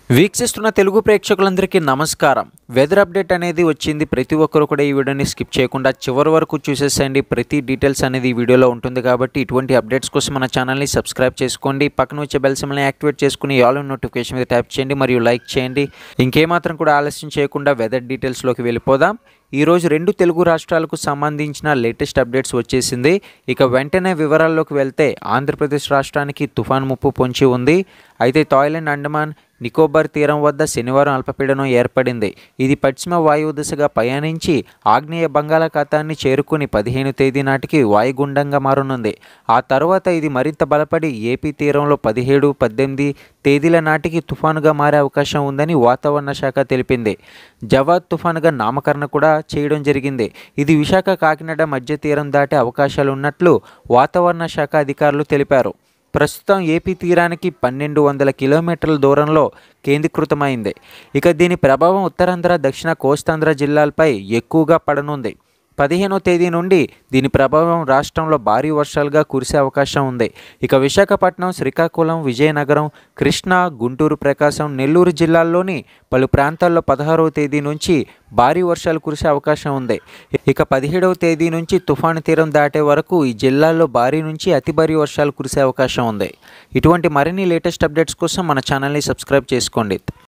వీక్షిస్తున్న తెలుగు ప్రేక్షకులందరికీ నమస్కారం వెదర్ అప్డేట్ అనేది వచ్చింది ప్రతి ఒక్కరు కూడా ఈ వీడియోని స్కిప్ చేయకుండా చివరి వరకు చూసేసేయండి ప్రతి డీటెయిల్స్ అనేది ఈ వీడియోలో ఉంటుంది కాబట్టి ఇటువంటి అప్డేట్స్ కోసం మన ఛానల్ని సబ్స్క్రైబ్ చేసుకోండి పక్కన వచ్చే బెల్ సిమ్ని యాక్టివేట్ చేసుకుని ఆల్ నోటిఫికేషన్ మీద ట్యాప్ చేయండి మరియు లైక్ చేయండి ఇంకేమాత్రం కూడా ఆలస్యం చేయకుండా వెదర్ డీటెయిల్స్లోకి వెళ్ళిపోదాం ఈరోజు రెండు తెలుగు రాష్ట్రాలకు సంబంధించిన లేటెస్ట్ అప్డేట్స్ వచ్చేసింది ఇక వెంటనే వివరాల్లోకి వెళ్తే ఆంధ్రప్రదేశ్ రాష్ట్రానికి తుఫాన్ ముప్పు పొంచి ఉంది అయితే థాయిలాండ్ అండమాన్ నికోబార్ తీరం వద్ద శనివారం అల్పపీడనం ఏర్పడింది ఇది పశ్చిమ వాయువు దిశగా పయనించి ఆగ్నేయ బంగాళాఖాతాన్ని చేరుకుని పదిహేను తేదీ నాటికి వాయుగుండంగా మారనుంది ఆ తర్వాత ఇది మరింత బలపడి ఏపీ తీరంలో పదిహేడు పద్దెనిమిది తేదీల నాటికి తుఫానుగా మారే అవకాశం ఉందని వాతావరణ శాఖ తెలిపింది జవాద్ తుఫానుగా నామకరణ కూడా చేయడం జరిగింది ఇది విశాఖ కాకినాడ మధ్య తీరం దాటే అవకాశాలు ఉన్నట్లు వాతావరణ శాఖ అధికారులు తెలిపారు ప్రస్తుతం ఏపీ తీరానికి పన్నెండు వందల కిలోమీటర్ల దూరంలో కేంద్రీకృతమైంది ఇక దీని ప్రభావం ఉత్తరాంధ్ర దక్షిణ కోస్తాంధ్ర జిల్లాలపై ఎక్కువగా పడనుంది పదిహేనో తేదీ నుండి దీని ప్రభావం రాష్ట్రంలో భారీ వర్షాలుగా కురిసే అవకాశం ఉంది ఇక విశాఖపట్నం శ్రీకాకుళం విజయనగరం కృష్ణా గుంటూరు ప్రకాశం నెల్లూరు జిల్లాల్లోని పలు ప్రాంతాల్లో పదహారవ తేదీ నుంచి భారీ వర్షాలు కురిసే అవకాశం ఉంది ఇక పదిహేడవ తేదీ నుంచి తుఫాను తీరం దాటే వరకు ఈ జిల్లాల్లో భారీ నుంచి అతి భారీ వర్షాలు కురిసే అవకాశం ఉంది ఇటువంటి మరిన్ని లేటెస్ట్ అప్డేట్స్ కోసం మన ఛానల్ని సబ్స్క్రైబ్ చేసుకోండి